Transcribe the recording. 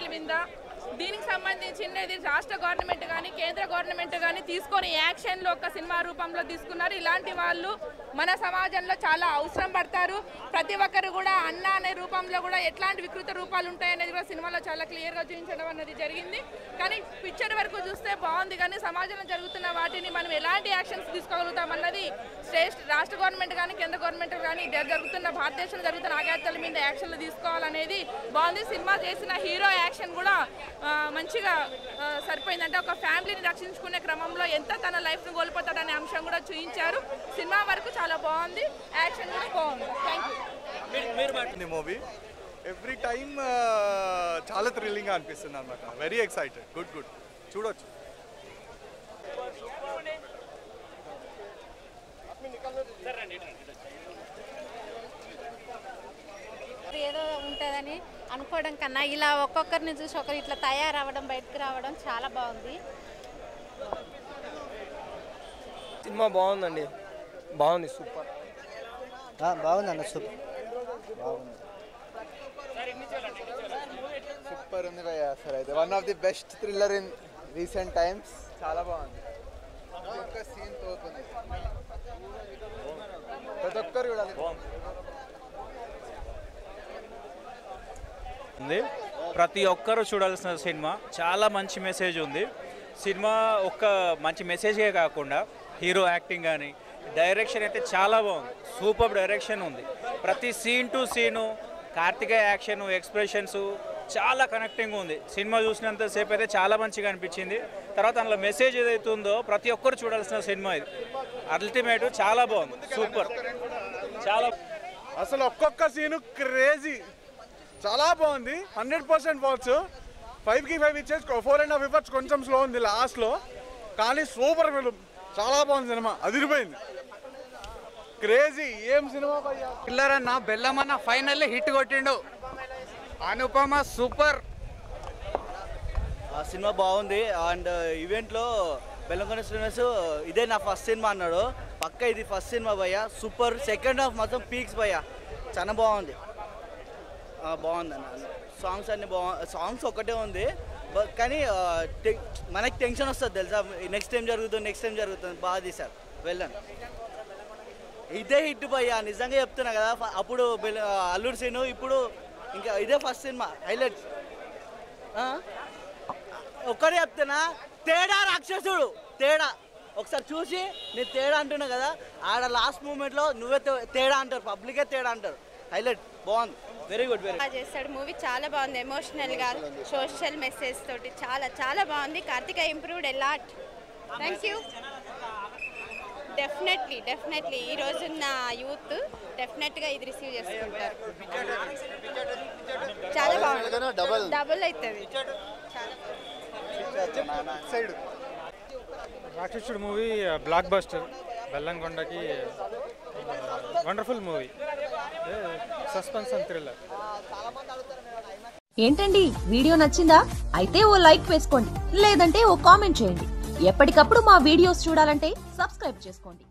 మీద దీనికి సంబంధించినది రాష్ట్ర గవర్నమెంట్ కానీ కేంద్ర గవర్నమెంట్ కానీ తీసుకొని యాక్షన్లో ఒక సినిమా రూపంలో తీసుకున్నారు ఇలాంటి వాళ్ళు మన సమాజంలో చాలా అవసరం పడతారు ప్రతి ఒక్కరు కూడా అన్న అనే రూపంలో కూడా ఎట్లాంటి వికృత రూపాలు ఉంటాయనేది కూడా సినిమాలో చాలా క్లియర్గా చూపించడం అనేది జరిగింది కానీ పిక్చర్ వరకు చూస్తే బాగుంది కానీ సమాజంలో జరుగుతున్న వాటిని మనం ఎలాంటి యాక్షన్స్ తీసుకోగలుగుతాం అన్నది స్టేట్ రాష్ట్ర గవర్నమెంట్ కానీ కేంద్ర గవర్నమెంట్ కానీ జ- జరుగుతున్న భారతదేశంలో జరుగుతున్న ఆఘాతాల మీద యాక్షన్లు తీసుకోవాలనేది బాగుంది సినిమా చేసిన హీరో యాక్షన్ కూడా ఆ, మంచిగా ఆ, సరిపోయింది అంటే ఒక ఫ్యామిలీని రక్షించుకునే క్రమంలో ఎంత తన లైఫ్ను కోల్పోతాడనే అంశం కూడా చూపించారు సినిమా వరకు చాలా బాగుంది యాక్షన్ కూడా బాగుంది థ్యాంక్ యూ ఈ మూవీ ఎవ్రీ టైం చాలా థ్రిల్లింగ్గా అనిపిస్తుంది అనమాట వెరీ ఎక్సైటెడ్ గుడ్ గుడ్ చూడొచ్చు ఏదో ఉంటుందని అనుకోవడం కన్నా ఇలా ఒక్కొక్కరిని చూసి ఒకరు ఇట్లా తయారవ్వడం బయటకు రావడం చాలా బాగుంది సినిమా బాగుందండి బాగుంది సూపర్ బాగుంది అన్న సూపర్ బాగుంది సూపర్ ఉంది భయ్య అసలు అయితే one of the best thriller in recent times చాలా బాగుంది ప్రతి ఒక్క సీన్ తోతుంది ప్రతి ఒక్కరు చూడాలి ఉంది ప్రతి ఒక్కరూ చూడాల్సిన సినిమా చాలా మంచి మెసేజ్ ఉంది సినిమా ఒక్క మంచి మెసేజే కాకుండా హీరో యాక్టింగ్ కానీ డైరెక్షన్ అయితే చాలా బాగుంది సూపర్ డైరెక్షన్ ఉంది ప్రతి scene to scene Karthikeya action expressions చాలా కనెక్టింగ్ ఉంది సినిమా చూసినంతసేపు అయితే చాలా మంచిగా అనిపించింది తర్వాత అందులో మెసేజ్ ఏదైతే ఉందో ప్రతి ఒక్కరు చూడాల్సిన సినిమా ఇది అల్టిమేట్ చాలా బాగుంది సూపర్ చాలా అసలు ఒక్కొక్క సీను క్రేజీ చాలా బాగుంది హండ్రెడ్ పర్సెంట్ వాచ్ ఫైవ్కి ఫైవ్ ఇచ్చేసి ఫోర్ అండ్ హాఫ్ ఇవ్వచ్చు కొంచెం స్లో ఉంది లాస్ట్లో కానీ సూపర్ ఫిల్మ్ చాలా బాగుంది సినిమా అదిరిపోయింది క్రేజీ ఏం సినిమా భయ్యా కిల్లర్ అన్న బెల్లమన్న ఫైనల్లీ హిట్ కొట్టిండు అనుపమ సూపర్ ఆ సినిమా బాగుంది అండ్ ఈవెంట్లో బెల్లంకొండ శ్రీనివాస్ ఇదే నా ఫస్ట్ సినిమా అన్నాడు పక్క ఇది ఫస్ట్ సినిమా భయ్య సూపర్ సెకండ్ హాఫ్ మొత్తం పీక్స్ భయ్య చాలా బాగుంది ఆ, బాగుంది అన్న సాంగ్స్ అన్ని బాగు సాంగ్స్ ఒకటే ఉంది బ- కానీ ఆ, టె- మనకి టెన్షన్ వస్తుంది తెలుసా నెక్స్ట్ టైం జరుగుతుంది నెక్స్ట్ టైం జరుగుతుంది బాగా తీశారు వెళ్ళండి ఇదే హిట్ భయ్య నిజంగా చెప్తున్నా కదా ఫ- అప్పుడు బెల్- అల్లుడు సీను ఇప్పుడు ఇంకా ఇదే ఫస్ట్ సినిమా హైలైట్ ఒక్కడే చెప్తున్నా తేడా రాక్షసుడు తేడా ఒకసారి చూసి నేను తేడా అంటున్నా కదా ఆడ లాస్ట్ మూమెంట్లో నువ్వే తే- తేడా అంటారు పబ్లికే తేడా అంటారు హైలైట్ బాగుంది వెరీ గుడ్ వెరీ బాగా చేస్తాడు మూవీ చాలా బాగుంది ఎమోషనల్గా సోషల్ మెసేజ్ తోటి చాలా చాలా బాగుంది Karthika improved a lot thank you definitely definitely ఈ రోజున్న యూత్ డెఫినెట్గా ఇది రిసీవ్ చేసుకుంటారు చాలా బాగుంది డబల్ డబుల్ అవుతుంది సైడ్ రాక్షసుడు మూవీ బ్లాక్ బస్టర్ బెల్లంకొండకి wonderful movie suspense and thriller ఏంటండి వీడియో నచ్చిందా అయితే ఓ లైక్ వేసుకోండి లేదంటే ఓ కామెంట్ చేయండి ఎప్పటికప్పుడు మా వీడియోస్ చూడాలంటే సబ్స్క్రైబ్ చేసుకోండి